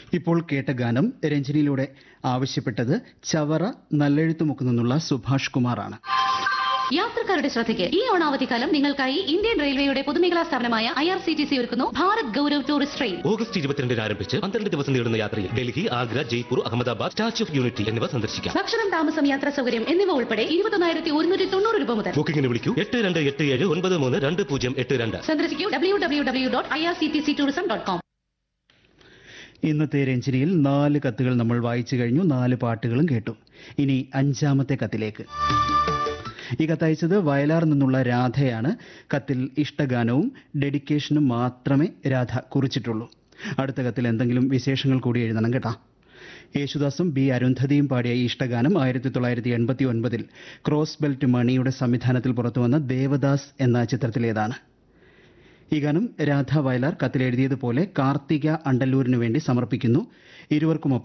ഇപ്പോൾ കേട്ട ഗാനം രഞ്ജനിയിലൂടെ ആവശ്യപ്പെട്ടത് ചവറ നല്ലെഴുത്തുമുക്ക് നിന്നുള്ള സുഭാഷ് കുമാറാണ് യാത്രക്കാരുടെ ശ്രദ്ധയ്ക്ക് ഈ ഓണാവധിക്കാലം നിങ്ങൾക്കായി ഇന്ത്യൻ റെയിൽവേയുടെ പൊതുമേഖലാ സ്ഥാപനമായ I R C T C ഒരുക്കുന്നു Bharat Gaurav tourist train August ഇരുപത്തിരണ്ടിന് ആരംഭിച്ച് പന്ത്രണ്ട് ദിവസം നീളുന്ന യാത്രയിൽ Delhi Agra Jaipur Ahmedabad Statue of Unity എന്നിവ സന്ദർശിക്കാം ഭക്ഷണം താമസം യാത്രാ സൗകര്യം എന്നിവ ഉൾപ്പെടെ ഇരുപത്തൊന്നായിരത്തി ഒരുന്നൂറ്റി തൊണ്ണൂറ് രൂപ മുതൽ ബുക്കിംഗിന് വിളിക്കൂ എട്ട് രണ്ട് എട്ട് ഏഴ് ഒൻപത് മൂന്ന് രണ്ട് പൂജ്യം എട്ട് രണ്ട് സന്ദർശിക്കൂ W W W dot I R C T C tourism dot com ഇന്നത്തെ രഞ്ജനിയിൽ നാല് കത്തുകൾ നമ്മൾ വായിച്ചു കഴിഞ്ഞു നാല് പാട്ടുകളും കേട്ടു ഇനി അഞ്ചാമത്തെ കത്തിലേക്ക് ഈ കത്തയച്ചത് വയലാർ നിന്നുള്ള രാധയാണ് കത്തിൽ ഇഷ്ടഗാനവും ഡെഡിക്കേഷനും മാത്രമേ രാധ കുറിച്ചിട്ടുള്ളൂ അടുത്ത കത്തിൽ എന്തെങ്കിലും വിശേഷങ്ങൾ കൂടി എഴുതണം കേട്ടാ യേശുദാസും ബി അരുന്ധതിയും പാടിയ ഈ ഇഷ്ടഗാനം ആയിരത്തി തൊള്ളായിരത്തി എൺപത്തി ഒൻപതിൽ ക്രോസ് ബെൽറ്റ് മണിയുടെ സംവിധാനത്തിൽ പുറത്തുവന്ന ദേവദാസ് എന്ന ചിത്രത്തിലേതാണ് ഈ ഗാനം രാധ വയലാർ കത്തിലെഴുതിയതുപോലെ കാർത്തിക അണ്ടല്ലൂരിനു വേണ്ടി സമർപ്പിക്കുന്നു ഇരുവർക്കുമൊപ്പം